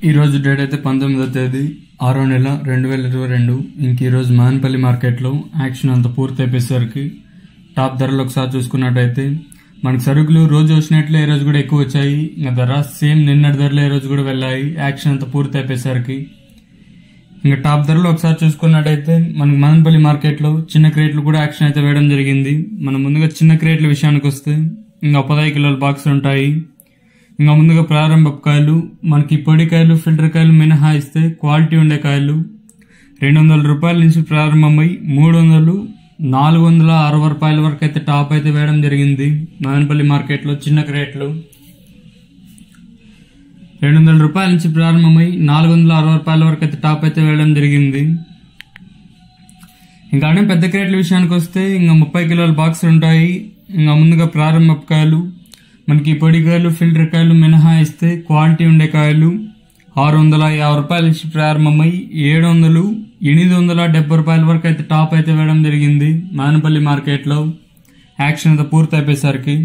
ఈ రోజు డేట్ అయితే పంతొమ్మిదో తేదీ ఆరో నెల రెండు వేల ఇరవై రెండు ఇంక ఈ రోజు మదనపల్లి మార్కెట్లో యాక్షన్ అంతా పూర్తి అయిపోయేసరికి టాప్ ధరలు ఒకసారి చూసుకున్నట్టయితే మనకు సరుకులు రోజు వచ్చినట్లే ఈ రోజు కూడా ఎక్కువ వచ్చాయి ఇంకా ధర సేమ్ నిన్నటి ధరలు ఈ రోజు కూడా వెళ్ళాయి యాక్షన్ అంతా పూర్తి అయిపోయేసరికి ఇంకా టాప్ ధరలు ఒకసారి చూసుకున్నట్టయితే మనకి మదనపల్లి మార్కెట్లో చిన్న క్రేట్లు కూడా యాక్షన్ అయితే వేయడం జరిగింది మనం ముందుగా చిన్న క్రేట్ల విషయానికి వస్తే ఇంకా పదహైదు కిలోల బాక్స్ ఉంటాయి ఇంకా ముందుగా ప్రారంభ కాయలు మనకి పొడి కాయలు ఫిల్టర్ కాయలు మినహాయిస్తే క్వాలిటీ ఉండే కాయలు రెండు వందల రూపాయల నుంచి ప్రారంభమై మూడు వందలు నాలుగు వందల అరవై రూపాయల వరకు అయితే టాప్ అయితే వేయడం జరిగింది మదనపల్లి మార్కెట్లో చిన్న క్రేట్లు రెండు వందల రూపాయల నుంచి ప్రారంభమై నాలుగు వందల అరవై రూపాయల వరకు అయితే టాప్ అయితే వేయడం జరిగింది ఇంకా అనే పెద్ద క్రేట్ల విషయానికి వస్తే ఇంకా ముప్పై కిలోల బాక్స్ ఉంటాయి ఇంకా ముందుగా ప్రారంభ కాయలు మనకి పొడి కాయలు ఫిల్టర్ కాయలు మినహాయిస్తే క్వాలిటీ ఉండే కాయలు ఆరు వందల యాభై రూపాయల నుంచి ప్రారంభమై ఏడు వందలు ఎనిమిది వందల డెబ్బై రూపాయల వరకు అయితే టాప్ అయితే వేయడం జరిగింది మానపల్లి మార్కెట్లో యాక్షన్ అయితే పూర్తి అయిపోయేసరికి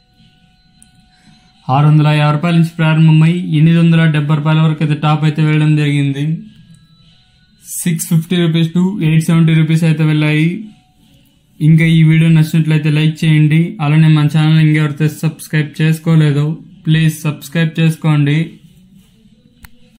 ఆరు వందల యాభై రూపాయల నుంచి ప్రారంభమై ఎనిమిది వందల డెబ్బై రూపాయల వరకు అయితే టాప్ అయితే వేయడం జరిగింది six fifty rupees to eight seventy rupees అయితే వెళ్ళాయి ఇంకా ఈ వీడియో నచ్చినట్లయితే లైక్ చేయండి అలానే మన ఛానల్ ఇంకెవరైతే సబ్స్క్రైబ్ చేసుకోలేదో ప్లీజ్ సబ్స్క్రైబ్ చేసుకోండి